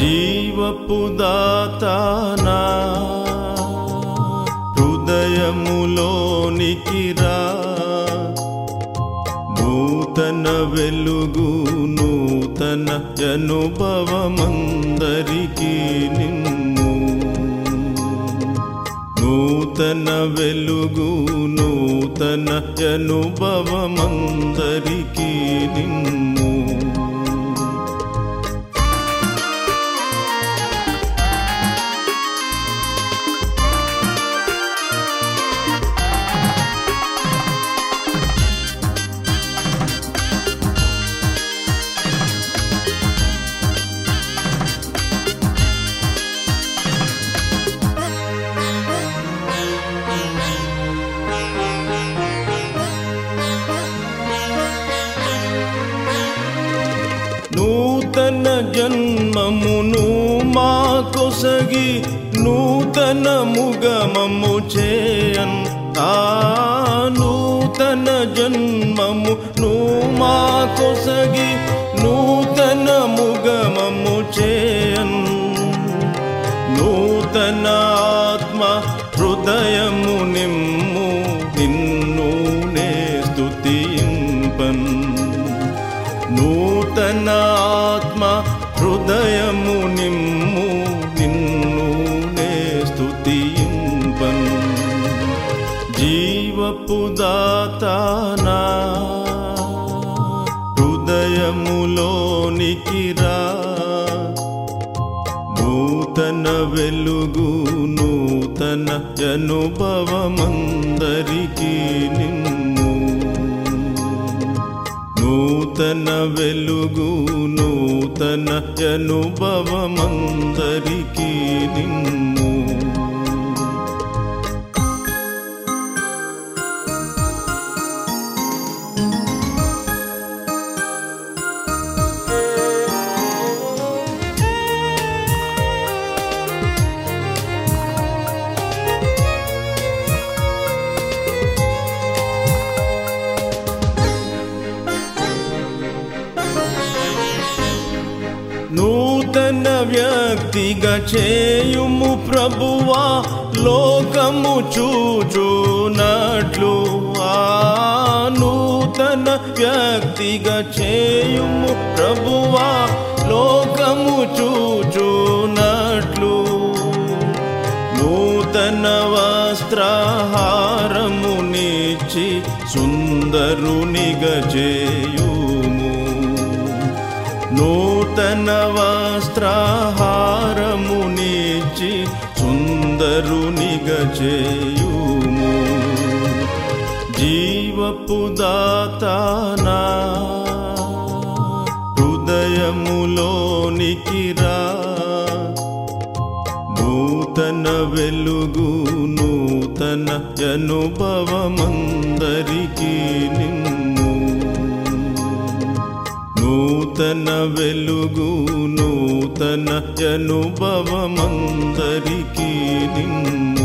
జీవపు దాతానా హృదయములోనికి రా నూతన వెలుగు నూతన అనుభవమందరికీ నిమ్ము నూతన వెలుగు నూతన అనుభవమందరికీ నిమ్ము నూతన జన్మమును మా కొసగి నూతన ముగమము చేయన్ ఆ నూతన జన్మము ను మా కొసగి నూతన ముగమము చేయన్ నూతన ఆత్మ హృదయము నిమ్ము నిన్ను నే స్తుతింపన్ నూతన ఆత్మ హృదయము నిమ్ము నిన్ను నే స్తుతింపన్ జీవపు దాతానా హృదయములోనికి రా నూతన వెలుగు నూతన అనుభవమందరికీ నిమ్ము నూతన వెలుగు నూతన అనుభవమందరికీ నిమ్ము నూతన వ్యక్తిగా చేయుము ప్రభువా లోకము చూచునట్లు ఆ నూతన వ్యక్తిగా చేయుము ప్రభువా లోకము చూచునట్లు నూతన వస్త్రహారము నిచ్చి సుందరునిగా చేయుము నూతన వస్త్రహారము నిచ్చి సుందరునిగా చేయుము జీవపు దాతానా హృదయములోనికి రా నూతన వెలుగు నూతన అనుభవమందరికీ నిమ్ము నూతన వెలుగు నూతన అనుభవమందరికీ నిమ్ము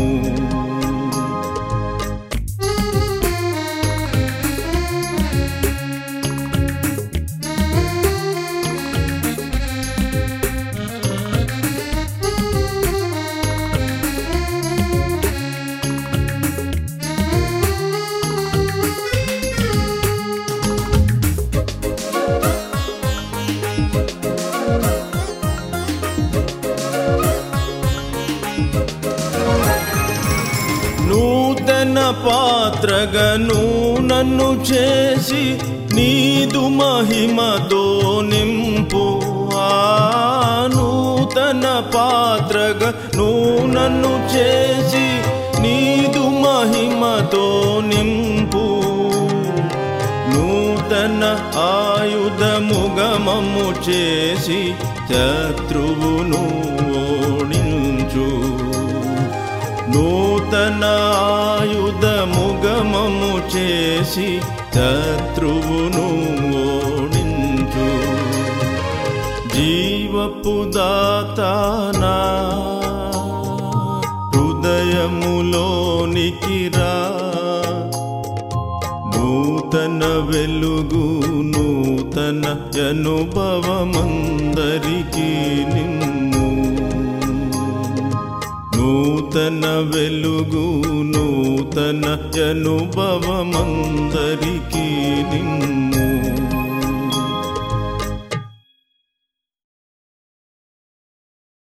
నూతన పాత్రగను నన్ను చేసి నీదు మహిమతో నింపు ఆ నూతన పాత్రగను నన్ను చేసి నీదు మహిమతో నింపు నూతన ఆయుధముగమము చేసి శత్రువును ఓడించు నూతన ఆయుధముగమము చేసి శత్రువును ఓడించు జీవపు దాతానా హృదయములోనికి రా నూతన నూతన వెలుగు నూతన అనుభవమందరికీ నిమ్ము నూతన వెలుగు నూతన అనుభవమందరికీ నిమ్ము